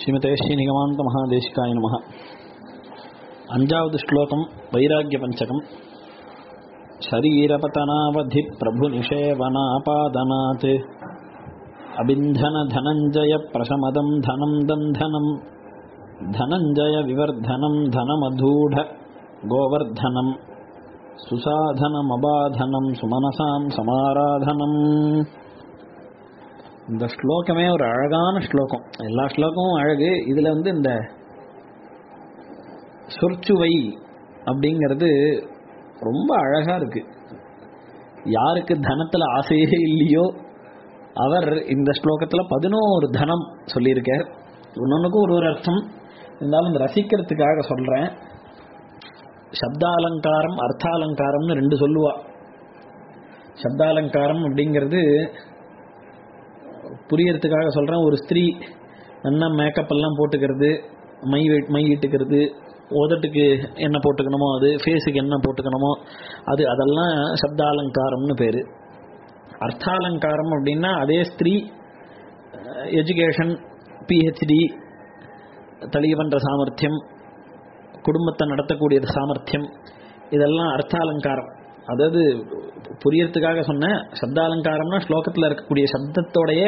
ஸ்ரீமதே ஸ்ரீநிகமாந்த மகாதேசிகாய நம அஞ்சாவது ஸ்லோகம் வைராக்கிய பஞ்சகம் शरीरपतनावधि प्रभुनिषेवनापादनात् अबिन्धन धनञ्जय प्रशमदं धनं दन्धनं धनञ्जय विवर्धनं धनमधूढ गोवर्धनं சுசாதனமபாதனம் சுமனசாம் சமாராதனம் இந்த ஸ்லோகமே ஒரு அழகான ஸ்லோகம் எல்லா ஸ்லோகமும் அழகு இதுல வந்து இந்த சொற்சுவை அப்படிங்கிறது ரொம்ப அழகா இருக்கு யாருக்கு தனத்துல ஆசையே இல்லையோ அவர் இந்த ஸ்லோகத்துல பதினோரு தனம் சொல்லியிருக்கார் ஒன்னொன்னுக்கும் ஒரு ஒரு அர்த்தம் இருந்தாலும் இந்த ரசிக்கிறதுக்காக சொல்றேன் சப்தாலங்காரம் அர்த்தாலங்காரம்னு ரெண்டு சொல்லுவா சப்தாலங்காரம் அப்படிங்கிறது புரியறதுக்காக சொல்றேன் ஒரு ஸ்திரீ நல்லா மேக்கப் எல்லாம் போட்டுக்கிறது மை மை இட்டுக்கிறது உதட்டுக்கு என்ன போட்டுக்கணுமோ அது ஃபேஸுக்கு என்ன போட்டுக்கணுமோ அது அதெல்லாம் சப்தாலங்காரம்னு பேர் அர்த்தாலங்காரம் அப்படின்னா அதே ஸ்திரீ எஜுகேஷன் பிஹெச்டி தளிக பண்ணுற சாமர்த்தியம் குடும்பத்தை நடத்தக்கூடிய சாமர்த்தியம் இதெல்லாம் அர்த்தாலங்காரம் அதாவது புரியறதுக்காக சொன்ன சப்தாலங்காரம்னா ஸ்லோகத்தில் இருக்கக்கூடிய சப்தத்தோடைய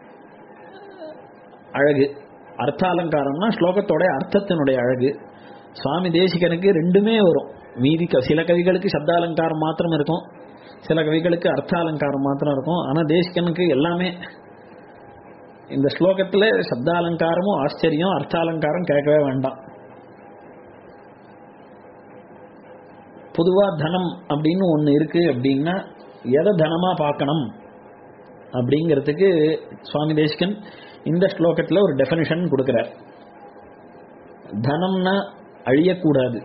அழகு அர்த்தாலங்காரம்னா ஸ்லோகத்தோட அர்த்தத்தினுடைய அழகு சுவாமி தேசிகனுக்கு ரெண்டுமே வரும் மீதி சில கவிகளுக்கு சப்தாலங்காரம் மாத்திரம் இருக்கும் சில கவிகளுக்கு அர்த்தாலங்காரம் மாத்திரம் இருக்கும் ஆனா தேசிகனுக்கு எல்லாமே இந்த ஸ்லோகத்துல சப்தாலங்காரமும் ஆச்சரியம் அர்த்தாலங்காரம் கேட்கவே வேண்டாம் பொதுவா தனம் அப்படின்னு ஒண்ணு இருக்கு அப்படின்னா எதை தனமா பார்க்கணும் அப்படிங்கிறதுக்கு சுவாமி தேசிகன் இந்த ஸ்லோகத்துல ஒரு டெபினிஷன் கொடுக்கிறார் தனம்னா அழியக்கூடாது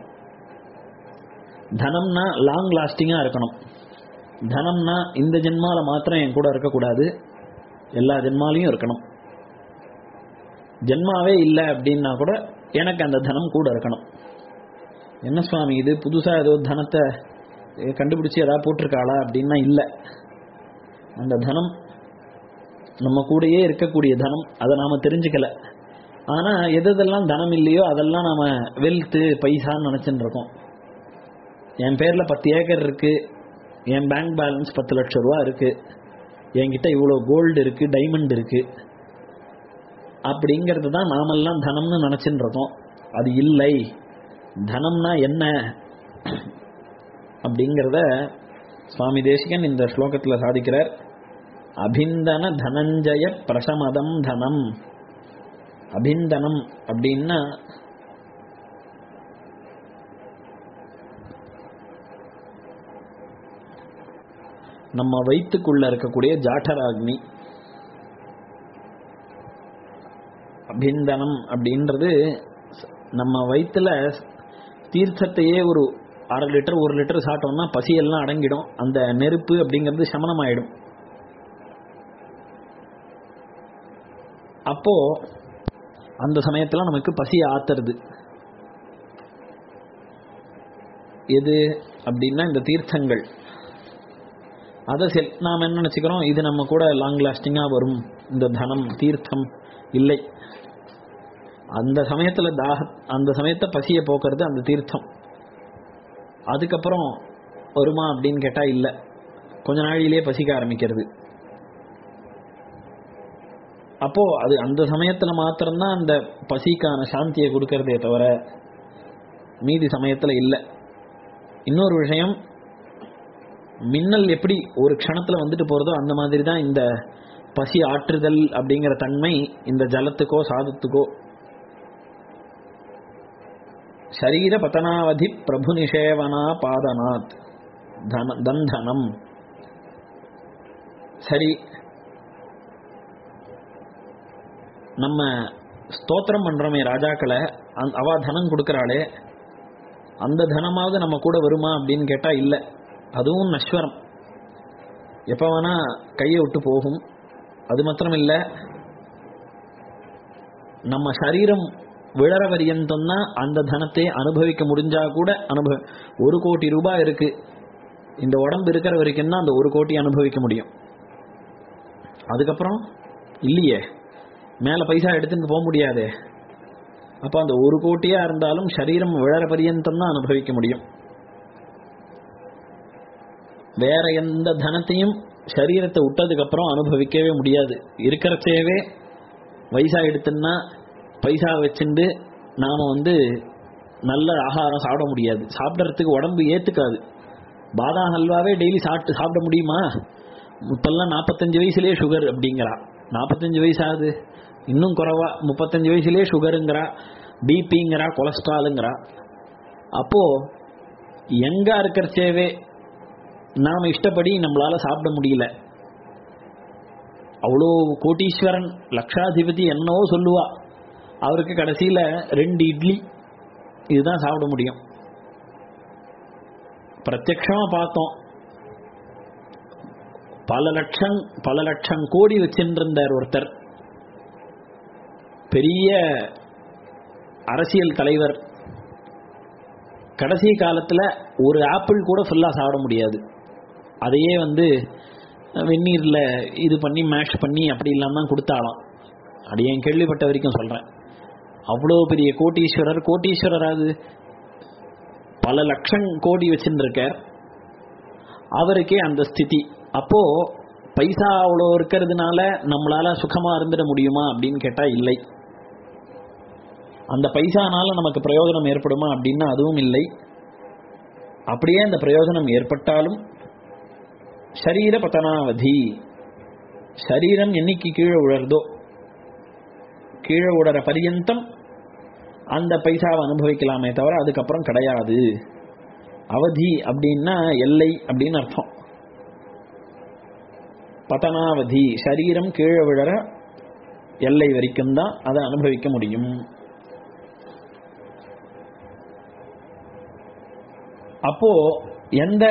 தனம்னா லாங் லாஸ்டிங்கா இருக்கணும் தனம்னா இந்த ஜென்மால மாத்திரம் என் கூட இருக்கக்கூடாது எல்லா ஜென்மாலையும் இருக்கணும் ஜென்மாவே இல்லை அப்படின்னா கூட எனக்கு அந்த தனம் கூட இருக்கணும் என்ன சுவாமி இது புதுசா ஏதோ தனத்தை கண்டுபிடிச்சு ஏதாவது போட்டிருக்காளா அப்படின்னா இல்லை அந்த தனம் நம்ம கூடயே இருக்கக்கூடிய தனம் அதை நாம தெரிஞ்சுக்கல ஆனா எதெல்லாம் தனம் இல்லையோ அதெல்லாம் நாம வெல்த்து பைசான்னு நினைச்சுட்டு இருக்கோம் என் பேர்ல பத்து ஏக்கர் இருக்கு என் பேங்க் பேலன்ஸ் பத்து லட்சம் ரூபா இருக்கு என்கிட்ட இவ்வளோ கோல்டு இருக்கு டைமண்ட் இருக்கு அப்படிங்கிறது தான் நாமெல்லாம் தனம்னு நினைச்சுட்டு இருக்கோம் அது இல்லை தனம்னா என்ன அப்படிங்கிறத சுவாமி தேசிகன் இந்த ஸ்லோகத்துல சாதிக்கிறார் அபிந்தன தனஞ்சய பிரசமதம் தனம் அபிந்தனம் அப்படின்னா நம்ம வயிற்றுக்குள்ள இருக்கக்கூடிய ஜாட்டராக்னி அபிந்தனம் அப்படின்றது நம்ம வயிற்றுல தீர்த்தத்தையே ஒரு அரை லிட்டர் ஒரு லிட்டர் சாப்பிட்டோம்னா பசியெல்லாம் அடங்கிடும் அந்த நெருப்பு அப்படிங்கிறது சமனம் ஆயிடும் அப்போ அந்த சமயத்துல நமக்கு பசி ஆத்துறது எது அப்படின்னா இந்த தீர்த்தங்கள் அதை செல் நாம் என்ன நினச்சிக்கிறோம் இது நம்ம கூட லாங் லாஸ்டிங்காக வரும் இந்த தனம் தீர்த்தம் இல்லை அந்த சமயத்தில் தாக அந்த சமயத்தை பசியை போக்குறது அந்த தீர்த்தம் அதுக்கப்புறம் வருமா அப்படின்னு கேட்டால் இல்லை கொஞ்ச நாளிலேயே பசிக்க ஆரம்பிக்கிறது அப்போ அது அந்த சமயத்தில் மாத்திரம்தான் அந்த பசிக்கான சாந்தியை கொடுக்கறதே தவிர மீதி சமயத்தில் இல்லை இன்னொரு விஷயம் மின்னல் எப்படி ஒரு க்ஷணத்துல வந்துட்டு போறதோ அந்த மாதிரி தான் இந்த பசி ஆற்றுதல் அப்படிங்கிற தன்மை இந்த ஜலத்துக்கோ சாதத்துக்கோ சரீர பதனாவதி பிரபு நிஷேவனா பாதனாத் தன தந்தனம் சரி நம்ம ஸ்தோத்திரம் பண்றோமே ராஜாக்களை அவ தனம் கொடுக்கறாளே அந்த தனமாவது நம்ம கூட வருமா அப்படின்னு கேட்டா இல்லை அதுவும் நஸ்வரம் எப்போ வேணா கையை விட்டு போகும் அது மாத்திரம் இல்லை நம்ம சரீரம் விழற பரியந்தம் தான் அந்த தனத்தை அனுபவிக்க முடிஞ்சா கூட அனுபவ ஒரு கோடி ரூபாய் இருக்கு இந்த உடம்பு இருக்கிற வரைக்கும் தான் அந்த ஒரு கோடி அனுபவிக்க முடியும் அதுக்கப்புறம் இல்லையே மேலே பைசா எடுத்துட்டு போக முடியாதே அப்போ அந்த ஒரு கோட்டியா இருந்தாலும் சரீரம் விழற பரியந்தம் தான் அனுபவிக்க முடியும் வேற எந்த தனத்தையும் சரீரத்தை விட்டதுக்கு அப்புறம் அனுபவிக்கவே முடியாது இருக்கிறச்சேவே வயசா எடுத்துன்னா பைசா வச்சுண்டு நாம வந்து நல்ல ஆகாரம் சாப்பிட முடியாது சாப்பிட்றதுக்கு உடம்பு ஏத்துக்காது பாதாம் ஹல்வாவே டெய்லி சாப்பிட்டு சாப்பிட முடியுமா இப்பெல்லாம் நாற்பத்தஞ்சு வயசுலயே சுகர் அப்படிங்கிறா நாற்பத்தஞ்சு வயசு ஆகுது இன்னும் குறைவா முப்பத்தஞ்சு வயசுலயே சுகருங்கிறா பிபிங்கிறா கொலஸ்ட்ராலுங்கிறா அப்போ எங்கா இருக்கிறச்சேவே நாம இஷ்டப்படி நம்மளால சாப்பிட முடியல அவ்வளோ கோட்டீஸ்வரன் லக்ஷாதிபதி என்னவோ சொல்லுவா அவருக்கு கடைசியில ரெண்டு இட்லி இதுதான் சாப்பிட முடியும் பிரத்யக்ஷமா பார்த்தோம் பல லட்சம் பல லட்சம் கோடி வச்சிருந்தார் ஒருத்தர் பெரிய அரசியல் தலைவர் கடைசி காலத்துல ஒரு ஆப்பிள் கூட ஃபுல்லா சாப்பிட முடியாது அதையே வந்து வெந்நீர்ல இது பண்ணி மேஷ் பண்ணி அப்படி இல்லாம தான் கொடுத்தாலாம் அது என் கேள்விப்பட்ட வரைக்கும் சொல்றேன் அவ்வளோ பெரிய கோட்டீஸ்வரர் கோட்டீஸ்வரராது பல லட்சம் கோடி வச்சுருக்கார் அவருக்கே அந்த ஸ்திதி அப்போ பைசா அவ்வளோ இருக்கிறதுனால நம்மளால சுகமா இருந்துட முடியுமா அப்படின்னு கேட்டா இல்லை அந்த பைசானால நமக்கு பிரயோஜனம் ஏற்படுமா அப்படின்னா அதுவும் இல்லை அப்படியே அந்த பிரயோஜனம் ஏற்பட்டாலும் சரீர பதனாவதி சரீரம் என்னைக்கு கீழே உழறதோ கீழே உடற பரியந்தம் அந்த பைசாவை அனுபவிக்கலாமே தவிர அதுக்கப்புறம் கிடையாது அவதி அப்படின்னா எல்லை அப்படின்னு அர்த்தம் பதனாவதி சரீரம் கீழே விழற எல்லை வரைக்கும் தான் அதை அனுபவிக்க முடியும் அப்போ எந்த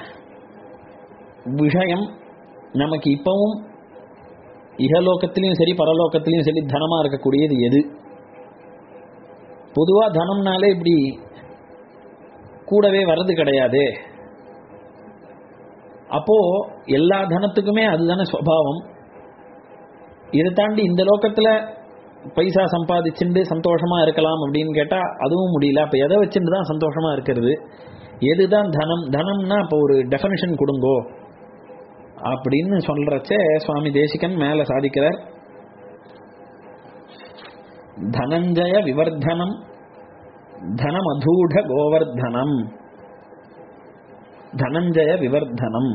விஷயம் நமக்கு இப்பவும் இகலோகத்திலையும் சரி பரலோகத்திலையும் சரி தனமா இருக்கக்கூடியது எது பொதுவா தனம்னாலே இப்படி கூடவே வர்றது கிடையாது அப்போ எல்லா தனத்துக்குமே அதுதானே சுவாவம் இதை தாண்டி இந்த லோகத்துல பைசா சம்பாதிச்சுட்டு சந்தோஷமா இருக்கலாம் அப்படின்னு கேட்டா அதுவும் முடியல அப்ப எதை வச்சுட்டு தான் சந்தோஷமா இருக்கிறது எதுதான் தனம் தனம்னா இப்போ ஒரு டெஃபனிஷன் கொடுங்கோ அப்படின்னு சொல்றச்சே சுவாமி தேசிகன் மேல சாதிக்கிறார் தனஞ்சய விவர்தனம் தனமதூட கோவர்தனம் தனஞ்சய விவர்தனம்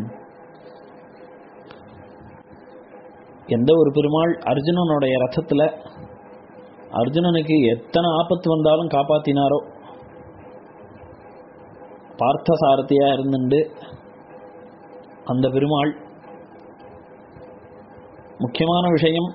எந்த ஒரு பெருமாள் அர்ஜுனனுடைய ரதத்துல அர்ஜுனனுக்கு எத்தனை ஆபத்து வந்தாலும் காப்பாத்தினாரோ பார்த்த சாரதியா இருந்துண்டு அந்த பெருமாள் முக்கியமான விஷயம்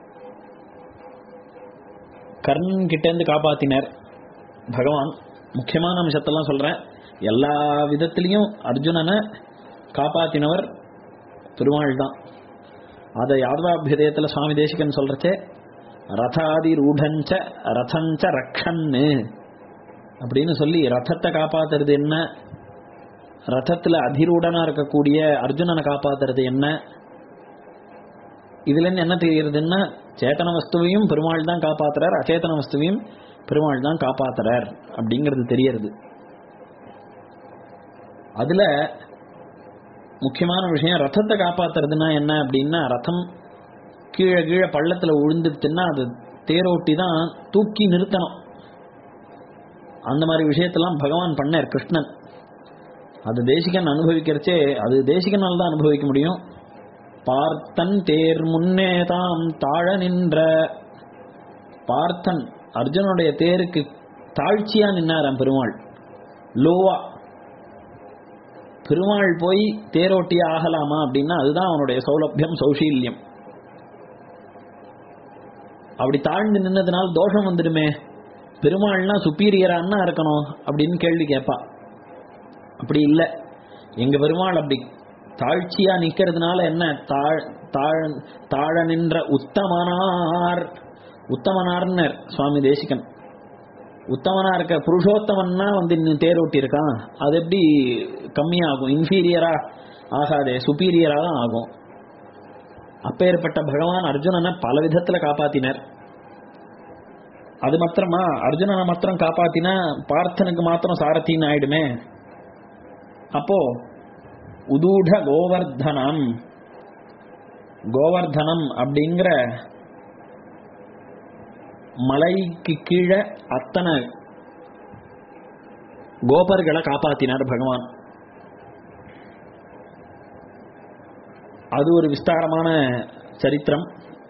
கர்ணன் கிட்டேருந்து காப்பாத்தினார் பகவான் முக்கியமான அம்சத்தெல்லாம் சொல்றேன் எல்லா விதத்திலையும் அர்ஜுனனை காப்பாத்தினவர் பெருமாள் தான் அதை யாதவாபியதயத்தில் சுவாமி தேசிகன் சொல்றச்சே ரதாதி ரூடஞ்ச ரதஞ்ச ரக்ஷன்னு அப்படின்னு சொல்லி ரதத்தை காப்பாத்துறது என்ன ரதத்துல அதிரூடனா இருக்கக்கூடிய அர்ஜுனனை காப்பாத்துறது என்ன இதுல இருந்து என்ன தெரியுறதுன்னா சேத்தன வஸ்துவையும் பெருமாள் தான் காப்பாத்துறார் அச்சேதன வஸ்துவையும் பெருமாள் தான் காப்பாத்துறார் அப்படிங்கிறது தெரியறது அதுல முக்கியமான விஷயம் ரத்தத்தை காப்பாத்துறதுன்னா என்ன அப்படின்னா ரத்தம் கீழே கீழே பள்ளத்துல விழுந்துடுச்சுன்னா அது தேரோட்டி தான் தூக்கி நிறுத்தணும் அந்த மாதிரி விஷயத்தெல்லாம் பகவான் பண்ணார் கிருஷ்ணன் அது தேசிகன் அனுபவிக்கிறச்சே அது தேசிகனால் தான் அனுபவிக்க முடியும் பார்த்தன் தேர் முன்னே தாம் தாழ நின்ற பார்த்தன் அர்ஜுனுடைய தேருக்கு தாழ்ச்சியா நின்னாராம் பெருமாள் லோவா பெருமாள் போய் தேரோட்டியா ஆகலாமா அப்படின்னா அதுதான் அவனுடைய சௌலபியம் சௌஷீல்யம் அப்படி தாழ்ந்து நின்னதுனால தோஷம் வந்துடுமே பெருமாள்னா சுப்பீரியரான்னா இருக்கணும் அப்படின்னு கேள்வி கேட்பா அப்படி இல்லை எங்க பெருமாள் அப்படி தாழ்ச்சியா நிக்கிறதுனால என்ன தாழ் தாழ் தாழ நின்ற உத்தமனார் உத்தமனார்னர் சுவாமி தேசிகன் உத்தமனா இருக்க புருஷோத்தமன்னா வந்து இன்னும் தேரோட்டி இருக்கான் அது எப்படி கம்மியாகும் இன்ஃபீரியரா ஆகாதே சுப்பீரியரா தான் ஆகும் அப்பேற்பட்ட பகவான் அர்ஜுனனை பல விதத்துல காப்பாத்தினர் அது மாத்திரமா அர்ஜுனனை மாத்திரம் காப்பாத்தினா பார்த்தனுக்கு மாத்திரம் சாரத்தின்னு ஆயிடுமே அப்போ உதூட கோவர்தனம் கோவர்தனம் அப்படிங்கிற மலைக்கு கீழே அத்தனை கோபர்களை காப்பாத்தினார் பகவான் அது ஒரு விஸ்தாரமான சரித்திரம்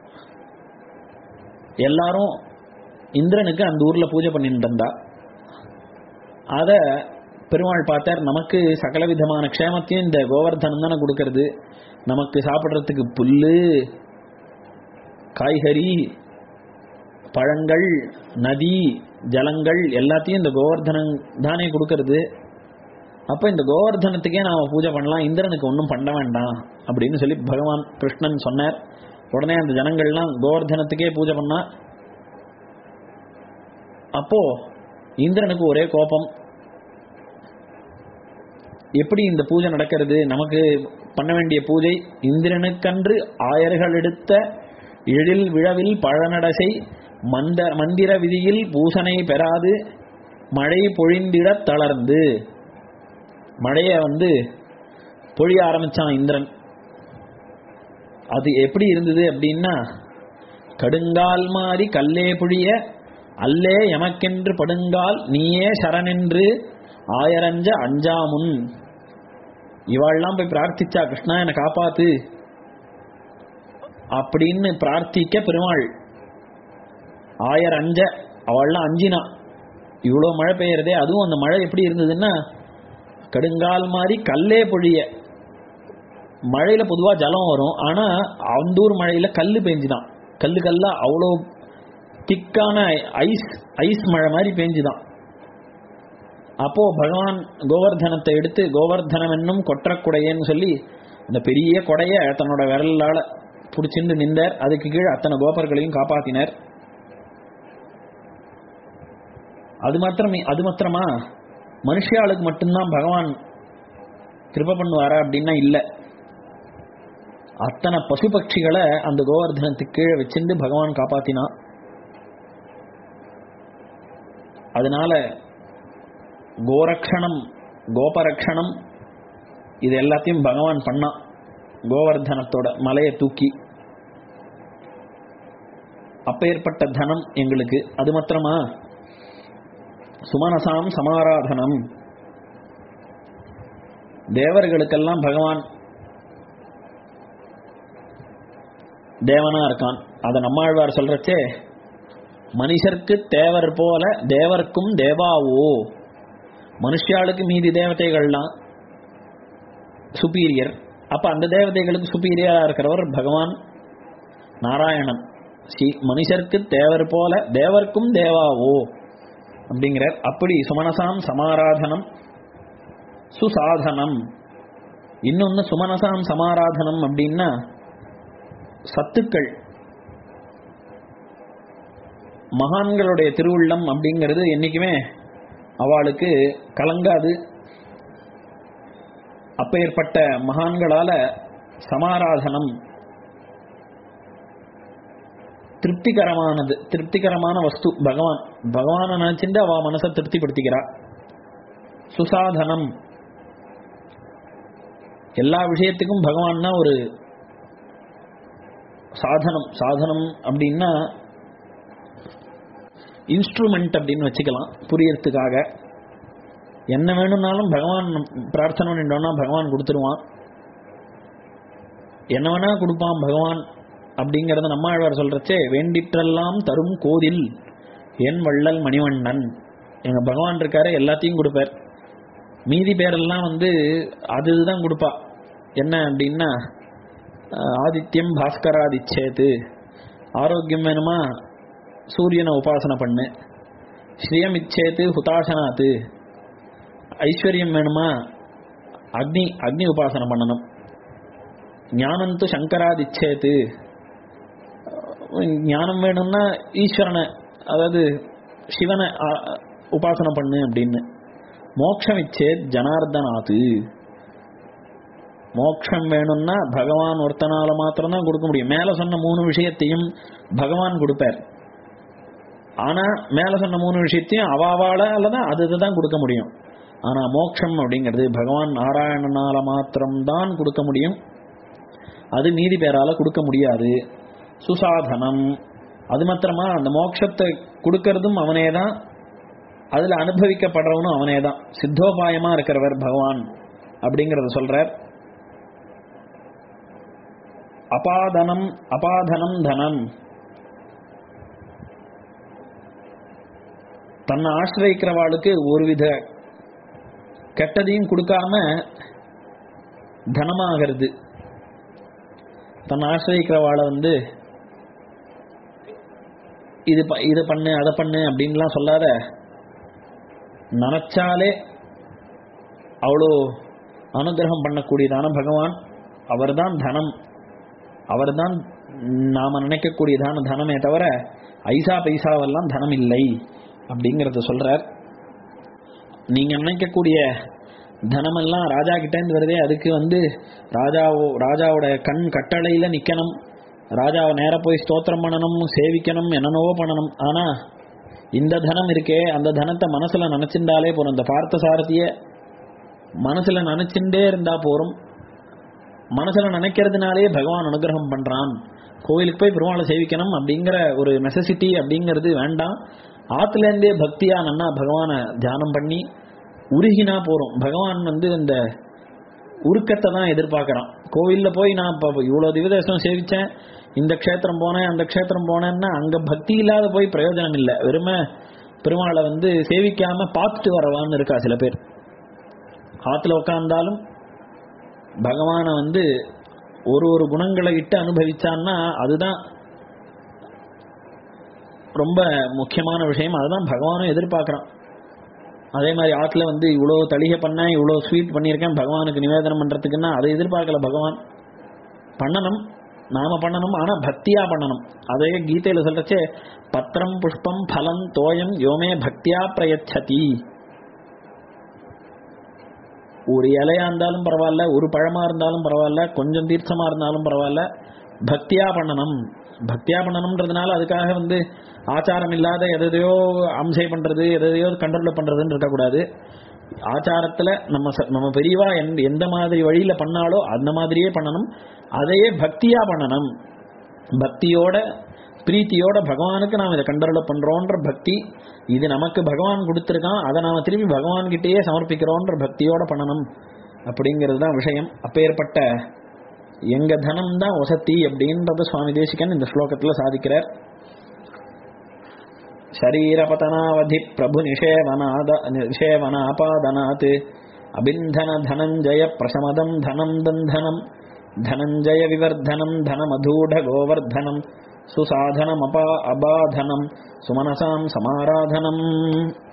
எல்லாரும் இந்திரனுக்கு அந்த ஊர்ல பூஜை பண்ணிட்டு இருந்தா அத பெருமாள் பார்த்தார் நமக்கு சகல விதமான க்ஷேமத்தையும் இந்த கோவர்தனம் தானே கொடுக்கறது நமக்கு சாப்பிட்றதுக்கு புல்லு காய்கறி பழங்கள் நதி ஜலங்கள் எல்லாத்தையும் இந்த கோவர்தனம் தானே கொடுக்கறது அப்ப இந்த கோவர்தனத்துக்கே நாம பூஜை பண்ணலாம் இந்திரனுக்கு ஒன்றும் பண்ண வேண்டாம் அப்படின்னு சொல்லி பகவான் கிருஷ்ணன் சொன்னார் உடனே அந்த ஜனங்கள்லாம் கோவர்தனத்துக்கே பூஜை பண்ணா அப்போ இந்திரனுக்கு ஒரே கோபம் எப்படி இந்த பூஜை நடக்கிறது நமக்கு பண்ண வேண்டிய பூஜை இந்திரனுக்கன்று ஆயர்கள் எடுத்த எழில் விழவில் பழநடசை மந்த மந்திர விதியில் பூசனை பெறாது மழை பொழிந்திடத் தளர்ந்து மழைய வந்து பொழிய ஆரம்பிச்சான் இந்திரன் அது எப்படி இருந்தது அப்படின்னா கடுங்கால் மாறி கல்லே பொழிய அல்லே எமக்கென்று படுங்கால் நீயே சரணென்று ஆயரஞ்ச அஞ்சாமுன் இவாள்லாம் போய் பிரார்த்திச்சா கிருஷ்ணா என்னை காப்பாத்து அப்படின்னு பிரார்த்திக்க பெருமாள் ஆயர் அஞ்ச அவள்லாம் அஞ்சினா இவ்வளோ மழை பெய்யறதே அதுவும் அந்த மழை எப்படி இருந்ததுன்னா கடுங்கால் மாதிரி கல்லே பொழிய மழையில பொதுவா ஜலம் வரும் ஆனா அந்தூர் மழையில கல்லு பெஞ்சுதான் கல்லு கல்லா அவ்வளோ திக்கான ஐஸ் ஐஸ் மழை மாதிரி பெஞ்சுதான் அப்போ பகவான் கோவர்தனத்தை எடுத்து கோவர்தனம் என்னும் கொற்றக்குடையன்னு சொல்லி அந்த பெரிய கொடைய தன்னோட விரலால பிடிச்சிட்டு நின்றார் அதுக்கு கீழே அத்தனை கோபர்களையும் காப்பாத்தினார் அது மாத்திரம் அது மாத்திரமா மனுஷியாளுக்கு மட்டும்தான் பகவான் கிருப பண்ணுவாரா அப்படின்னா இல்ல அத்தனை பசு பட்சிகளை அந்த கோவர்தனத்துக்கு கீழே வச்சிருந்து பகவான் காப்பாத்தினான் அதனால கோரக்ஷணம் கோபரக்ஷணம் இது எல்லாத்தையும் பகவான் பண்ணான் கோவர்தனத்தோட மலையை தூக்கி அப்பேற்பட்ட தனம் எங்களுக்கு அது மாத்திரமா சுமனசாம் சமாராதனம் தேவர்களுக்கெல்லாம் பகவான் தேவனா இருக்கான் அதை நம்மாழ்வார் சொல்றச்சே மனுஷருக்கு தேவர் போல தேவர்க்கும் தேவாவோ மனுஷியாளுக்கு மீதி தேவதைகள்லாம் சுப்பீரியர் அப்ப அந்த தேவதைகளுக்கு சுப்பீரியரா இருக்கிறவர் பகவான் நாராயணன் ஸ்ரீ மனுஷருக்கு தேவர் போல தேவர்க்கும் தேவாவோ அப்படிங்கிறார் அப்படி சுமனசாம் சமாராதனம் சுசாதனம் இன்னொன்னு சுமனசாம் சமாராதனம் அப்படின்னா சத்துக்கள் மகான்களுடைய திருவுள்ளம் அப்படிங்கிறது என்னைக்குமே அவளுக்கு கலங்காது அப்பேற்பட்ட மகான்களால சமாராதனம் திருப்திகரமானது திருப்திகரமான வஸ்து பகவான் பகவானை நினைச்சுட்டு அவ மனசை திருப்திப்படுத்திக்கிறா சுசாதனம் எல்லா விஷயத்துக்கும் பகவான்னா ஒரு சாதனம் சாதனம் அப்படின்னா இன்ஸ்ட்ருமெண்ட் அப்படின்னு வச்சுக்கலாம் புரியறதுக்காக என்ன வேணும்னாலும் பகவான் பிரார்த்தனை பண்ணிட்டோம்னா பகவான் கொடுத்துருவான் என்ன வேணா கொடுப்பான் பகவான் அப்படிங்கறத நம்மாழ்வார் சொல்றச்சே வேண்டிற்றெல்லாம் தரும் கோதில் என் வள்ளல் மணிவண்ணன் எங்க பகவான் இருக்காரு எல்லாத்தையும் கொடுப்பார் மீதி பேரெல்லாம் வந்து அதுதான் கொடுப்பா என்ன அப்படின்னா ஆதித்யம் பாஸ்கராதிச்சேது ஆரோக்கியம் வேணுமா சூரியனை உபாசனை பண்ணு ஸ்ரீயம் இச்சேத்து ஹுதாசனாத்து ஐஸ்வர்யம் வேணுமா அக்னி அக்னி உபாசனை பண்ணணும் ஞானந்து சங்கராதிச்சேத்து ஞானம் வேணும்னா ஈஸ்வரனை அதாவது சிவனை உபாசனை பண்ணு அப்படின்னு மோட்சம் இச்சேத் ஜனார்தனாத்து மோட்சம் வேணும்னா பகவான் ஒருத்தனால மாத்திரம் தான் கொடுக்க முடியும் மேல சொன்ன மூணு விஷயத்தையும் பகவான் கொடுப்பார் ஆனா மேல சொன்ன மூணு விஷயத்தையும் அவாவால தான் அது இதுதான் கொடுக்க முடியும் ஆனா மோட்சம் அப்படிங்கிறது பகவான் நாராயணனால மாத்திரம்தான் கொடுக்க முடியும் அது மீதி பேரால கொடுக்க முடியாது சுசாதனம் அது மாத்திரமா அந்த மோட்சத்தை கொடுக்கறதும் அவனே தான் அதுல அனுபவிக்கப்படுறவனும் அவனே தான் சித்தோபாயமா இருக்கிறவர் பகவான் அப்படிங்கறத சொல்றார் அபாதனம் அபாதனம் தனம் தன்னை ஆசிரியக்கிறவாளுக்கு ஒருவித கெட்டதையும் கொடுக்காம தனமாகிறது தன்னை ஆசிரியக்கிறவாளை வந்து இது ப- இது பண்ணு அதை பண்ணு அப்படின்லாம் சொல்லாத நினைச்சாலே அவ்வளோ அனுகிரகம் பண்ணக்கூடியதான பகவான் அவர்தான் தனம் அவர்தான் நாம நினைக்கக்கூடியதான தனமே தவிர ஐசா பைசாவெல்லாம் தனம் இல்லை அப்படிங்கறத சொல்றார் நீங்க நினைக்கக்கூடிய தனமெல்லாம் ராஜா கிட்ட இருந்து வருதே அதுக்கு வந்து ராஜாவோ ராஜாவோட கண் கட்டளையில நிக்கணும் ராஜாவை நேரா போய் ஸ்தோத்திரம் பண்ணணும் சேவிக்கணும் என்னென்னவோ பண்ணணும் ஆனா இந்த தனம் இருக்கே அந்த தனத்தை மனசுல நினைச்சிருந்தாலே போறோம் இந்த பார்த்த சாரதிய மனசுல நினைச்சுட்டே இருந்தா போறோம் மனசுல நினைக்கிறதுனாலே பகவான் அனுகிரகம் பண்றான் கோயிலுக்கு போய் பெருமாளை சேவிக்கணும் அப்படிங்கிற ஒரு நெசசிட்டி அப்படிங்கிறது வேண்டாம் ஆத்துல இருந்தே பக்தியா நன்னா பகவானை தியானம் பண்ணி உருகினா போறோம் பகவான் வந்து இந்த உருக்கத்தை தான் எதிர்பார்க்கறான் கோவில்ல போய் நான் இப்ப இவ்வளவு திவதேசம் சேவிச்சேன் இந்த க்ஷேத்திரம் போனேன் அந்த க்ஷேத்திரம் போனேன்னா அங்க பக்தி இல்லாத போய் பிரயோஜனம் இல்லை வெறுமை பெருமாளை வந்து சேவிக்காம பார்த்துட்டு வரவான்னு இருக்கா சில பேர் ஆத்துல உட்கார்ந்தாலும் பகவானை வந்து ஒரு ஒரு குணங்களை இட்டு அனுபவிச்சான்னா அதுதான் ரொம்ப முக்கியமான விஷயம் அதுதான் பகவானும் எதிர்பார்க்கறான் அதே மாதிரி ஆத்துல வந்து இவ்வளோ தளிகை பண்ணேன் இவ்வளோ ஸ்வீட் பண்ணியிருக்கேன் பகவானுக்கு நிவேதனம் பண்றதுக்குன்னா அதை எதிர்பார்க்கல பகவான் பண்ணணும் நாம பண்ணணும் ஆனா பக்தியா பண்ணணும் அதே கீதையில சொல்றச்சே பத்திரம் புஷ்பம் பலம் தோயம் யோமே பக்தியா பிரயச்சதி ஒரு இலையா இருந்தாலும் பரவாயில்ல ஒரு பழமா இருந்தாலும் பரவாயில்ல கொஞ்சம் தீர்த்தமா இருந்தாலும் பரவாயில்ல பக்தியா பண்ணணும் பக்தியா பண்ணணும்ன்றதுனால அதுக்காக வந்து ஆச்சாரம் இல்லாத எதையோ அம்சை பண்றது எதையோ கண்ட்ரோல் பண்றதுன்னு இருக்கக்கூடாது ஆச்சாரத்துல நம்ம ச- நம்ம பெரியவா எந்த எந்த மாதிரி வழியில பண்ணாலோ அந்த மாதிரியே பண்ணணும் அதையே பக்தியா பண்ணணும் பக்தியோட பிரீத்தியோட பகவானுக்கு நாம் இதை கண்டருள பண்றோன்ற பக்தி இது நமக்கு பகவான் கொடுத்திருக்கான் அதை நாம திருப்பி பகவான் கிட்டேயே சமர்ப்பிக்கிறோன்ற பக்தியோட பண்ணணும் அப்படிங்கிறது தான் விஷயம் அப்பேற்பட்ட எங்க தனம் தான் வசதி அப்படின்றத சுவாமி தேசிகன் இந்த ஸ்லோகத்துல சாதிக்கிறார் शरीरपतनावधि प्रभुनिषेवनाद निषेवनापादनात् अबिन्धन धनञ्जय प्रशमदं धनं दन्धनं धनञ्जय विवर्धनं धनमधूढगोवर्धनं सुसाधनमपा अबाधनं सुमनसां समाराधनम्